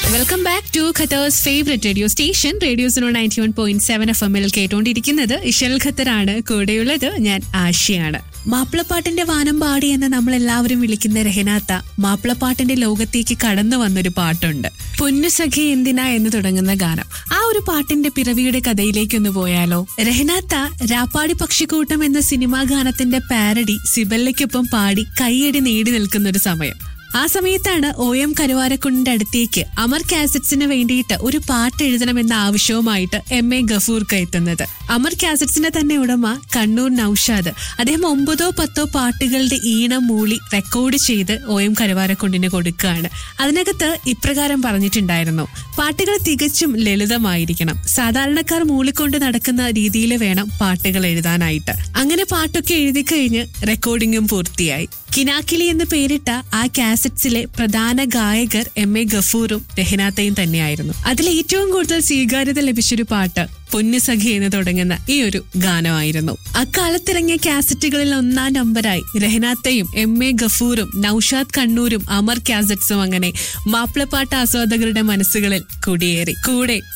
welcome back to Qatar's favourite radio station radio zero ninety one point seven F എമ്മിൽ കേട്ടുകൊണ്ടിരിക്കുന്നത് ഇഷൽ ഖത്തറാണ് കൂടെയുള്ളത് ഞാൻ ആഷിയാണ് മാപ്പിളപ്പാട്ടിന്റെ വാനം പാടി എന്ന് നമ്മൾ എല്ലാവരും വിളിക്കുന്ന രഹനാത്ത മാപ്പിളപ്പാട്ടിന്റെ ലോകത്തേക്ക് കടന്നു വന്നൊരു പാട്ടുണ്ട് പൊന്നു സഖി എന്തിനാ എന്ന് തുടങ്ങുന്ന ഗാനം ആ ഒരു പാട്ടിന്റെ പിറവിയുടെ കഥയിലേക്കൊന്ന് പോയാലോ രഹനാത്ത രാപ്പാടി പക്ഷിക്കൂട്ടം എന്ന സിനിമാ ഗാനത്തിന്റെ പാരഡി സിബല്ലയ്ക്കൊപ്പം പാടി കൈയടി നേടി നിൽക്കുന്ന ഒരു സമയം ആ സമയത്താണ് ഒ എം കരുവാരക്കുണ്ടിന്റെ അടുത്തേക്ക് അമർ കാസറ്റ്സിന് വേണ്ടിയിട്ട് ഒരു പാട്ട് എഴുതണമെന്ന ആവശ്യവുമായിട്ട് എം എ ഗഫൂർക്ക എത്തുന്നത് അമർ കാസറ്റ്സിന്റെ തന്നെ ഉടമ കണ്ണൂർ നൌഷാദ് അദ്ദേഹം ഒമ്പതോ പത്തോ പാട്ടുകളുടെ ഈണം മൂളി റെക്കോർഡ് ചെയ്ത് ഒ എം കരുവാരക്കുണ്ടിന് കൊടുക്കുകയാണ് അതിനകത്ത് ഇപ്രകാരം പറഞ്ഞിട്ടുണ്ടായിരുന്നു പാട്ടുകൾ തികച്ചും ലളിതമായിരിക്കണം സാധാരണക്കാർ മൂളിക്കൊണ്ട് നടക്കുന്ന രീതിയിൽ വേണം പാട്ടുകൾ എഴുതാനായിട്ട് അങ്ങനെ പാട്ടൊക്കെ എഴുതി കഴിഞ്ഞ് റെക്കോർഡിങ്ങും പൂർത്തിയായി കിനാക്കിലി എന്ന് പേരിട്ട ആ കാസറ്റ്സിലെ പ്രധാന ഗായകർ എം എ ഗഫൂറും രഹനാത്തയും തന്നെയായിരുന്നു അതിൽ ഏറ്റവും കൂടുതൽ സ്വീകാര്യത ലഭിച്ചൊരു പാട്ട് പൊന്നു സഖി എന്ന് തുടങ്ങുന്ന ഈ ഒരു ഗാനമായിരുന്നു അക്കാലത്തിറങ്ങിയ കാസറ്റുകളിൽ ഒന്നാം നമ്പറായി രഹനാത്തയും എം എ ഗഫൂറും നൌഷാദ് കണ്ണൂരും അമർ കാസറ്റ്സും അങ്ങനെ മാപ്പിളപ്പാട്ട് ആസ്വാദകരുടെ മനസ്സുകളിൽ കുടിയേറി കൂടെ